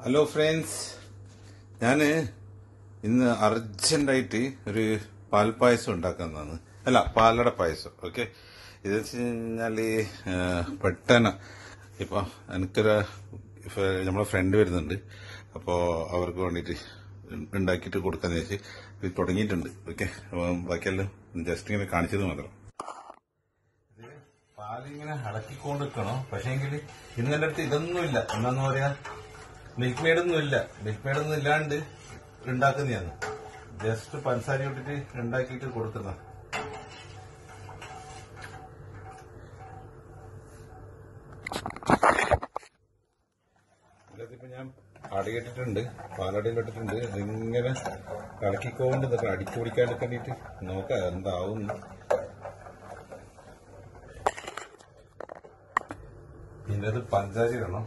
Hello friends ഞാൻ ഇന്ന് അർജന്റായിട്ട് ഒരു പാൽപ്പായസം ഉണ്ടാക്കുന്നതാണ് അല്ല പാലട പായസം ഓക്കെ ഇത് വെച്ച് കഴിഞ്ഞാല് പെട്ടെന്ന് ഇപ്പൊ എനിക്കൊരു ഇപ്പൊ നമ്മളെ ഫ്രണ്ട് വരുന്നുണ്ട് അപ്പോ അവർക്ക് വേണ്ടിയിട്ട് ഉണ്ടാക്കിയിട്ട് കൊടുക്കാന്ന് വെച്ച് ഇത് തുടങ്ങിയിട്ടുണ്ട് ഓക്കെ ബാക്കിയെല്ലാം ജസ്റ്റ് ഇങ്ങനെ കാണിച്ചത് മാത്രം പാലിങ്ങനെ ഇളക്കിക്കൊണ്ട് നിൽക്കണം പക്ഷേങ്കിൽ ഇന്ന് എന്റെ അടുത്ത് ഇതൊന്നുമില്ല എന്നാന്ന് പറയാ മിൽക്ക് മെയ്ഡൊന്നും ഇല്ല മിൽക്ക് മെയ്ഡൊന്നും ഇല്ലാണ്ട് ഉണ്ടാക്കുന്നതാണ് ജസ്റ്റ് പഞ്ചസാര ഇട്ടിട്ട് ഉണ്ടാക്കിയിട്ട് കൊടുക്കുന്ന ഇതിപ്പോ ഞാൻ അടയിട്ടിട്ടുണ്ട് പാലടയിലിട്ടിട്ടുണ്ട് ഇതിങ്ങനെ ഇളക്കിക്കൊണ്ട് നിൽക്കണം അടിച്ചു പിടിക്കാണ്ട് കണ്ടിട്ട് നോക്കാം എന്താവും പിന്നെ അത് പഞ്ചാര ഇടണം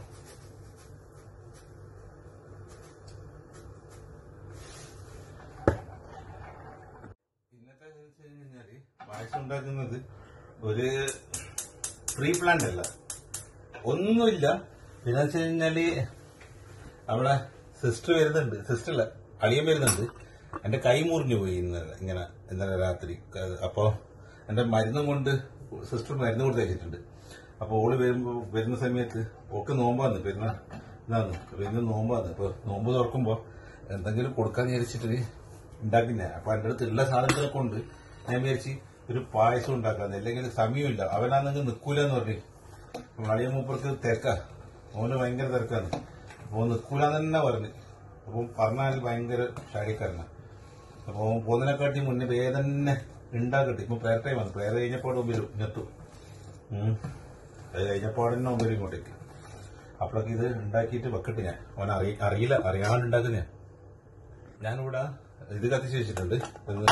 ഇന്നത്തെ വെച്ച് കഴിഞ്ഞാല് പായസം ഉണ്ടാക്കുന്നത് ഒരു പ്രീ പ്ലാന്റ് അല്ല ഒന്നുമില്ല പിന്നെ വെച്ച് കഴിഞ്ഞാല് അവിടെ സിസ്റ്റർ വരുന്നുണ്ട് സിസ്റ്റർ അല്ല അളിയൻ വരുന്നുണ്ട് എന്റെ കൈ മുറിഞ്ഞു പോയി ഇന്നലെ ഇങ്ങനെ ഇന്നലെ രാത്രി ക- അപ്പോ എന്റെ മരുന്നും കൊണ്ട് സിസ്റ്റർ മരുന്ന് കൊടുത്ത് വെച്ചിട്ടുണ്ട് അപ്പൊ ഓള് വരുമ്പോ വരുന്ന സമയത്ത് ഓക്ക് നോമ്പാന്ന് പെരുന്ന ഇതാണ് അപ്പൊ ഇന്ന് നോമ്പാന്ന് അപ്പൊ നോമ്പ് തുറക്കുമ്പോ എന്തെങ്കിലും കൊടുക്കാന്ന് വിചാരിച്ചിട്ട് ഉണ്ടാക്കില്ല അപ്പൊ എന്റെ അടുത്ത് ഉള്ള സാധനങ്ങളെ കൊണ്ട് ഞാൻ വിചാരിച്ച് ഒരു പായസം ഉണ്ടാക്കാന്ന് അല്ലെങ്കിൽ സമയമില്ല അവനാണെങ്കിൽ നിക്കൂലെന്ന് പറഞ്ഞു അളിയ മൂപ്പർക്ക് തിരക്ക ഓന് ഭയങ്കര തിരക്കാണ് അപ്പൊ നിക്കൂലെന്ന് തന്നെ പറഞ്ഞു അപ്പം പറഞ്ഞാൽ ഭയങ്കര ഷാടിക്കാരനാണ് അപ്പൊ ഓൻ പോകുന്നതിനെക്കാട്ടി മുന്നേ വേഗം തന്നെ ഉണ്ടാക്കട്ടെ ഇപ്പൊ പ്രേയർ ടൈം ആണ് പ്രേയർ കഴിഞ്ഞപ്പോൾ വരും ഇങ്ങെത്തും ഉം. അത് കഴിഞ്ഞപ്പോൾ തന്നെ മുമ്പിൽ ഇങ്ങോട്ടേക്ക് അപ്പോഴൊക്കെ ഇത് ഉണ്ടാക്കിയിട്ട് വെക്കട്ടെ ഞാൻ അവൻ അറി അറിയില്ല അറിയാണ്ട് ഉണ്ടാക്കുന്ന ഞാൻ ഞാനിവിടെ ഇത് കത്തിച്ച് വെച്ചിട്ടുണ്ട് ഇത്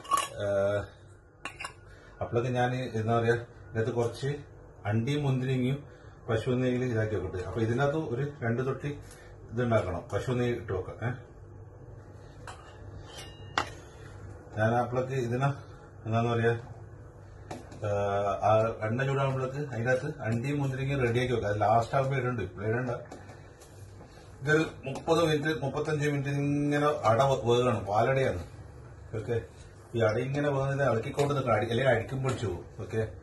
അപ്പോഴൊക്കെ ഞാൻ എന്താ പറയാ ഇതിനകത്ത് കുറച്ച് അണ്ടിയും മുന്തിരിങ്ങയും പശു നെയ്യിൽ ഇതാക്കി വെക്കട്ടെ അപ്പൊ ഇതിനകത്ത് ഒരു രണ്ട് തൊട്ടി ഇത് ഉണ്ടാക്കണം പശു നെയ്യ് ഇട്ട് വെക്കാം ഏഹ് ഞാൻ അപ്പോഴൊക്കെ ഇതിന എന്താന്ന് പറയാ ആഹ് ആ എണ്ണ ചൂടാകുമ്പോഴേക്ക് അതിനകത്ത് അണ്ടിയും മുന്തിരിങ്ങയും റെഡിയാക്കി വെക്കാം അത് ലാസ്റ്റ് ആകുമ്പോൾ ഇടണ്ട് ഇപ്പോൾ ഇടണ്ട ഇതൊരു മുപ്പത് മിനിറ്റ് മുപ്പത്തഞ്ച് മിനിറ്റ് ഇങ്ങനെ അട വേകണം പാലടയാണ് ഓക്കെ ഈ അട ഇങ്ങനെ വേകുന്നത് ഇളക്കിക്കൊണ്ട് നിൽക്കണം അടി അല്ലെങ്കിൽ അടിക്കും പിടിച്ചു പോകും ഓക്കെ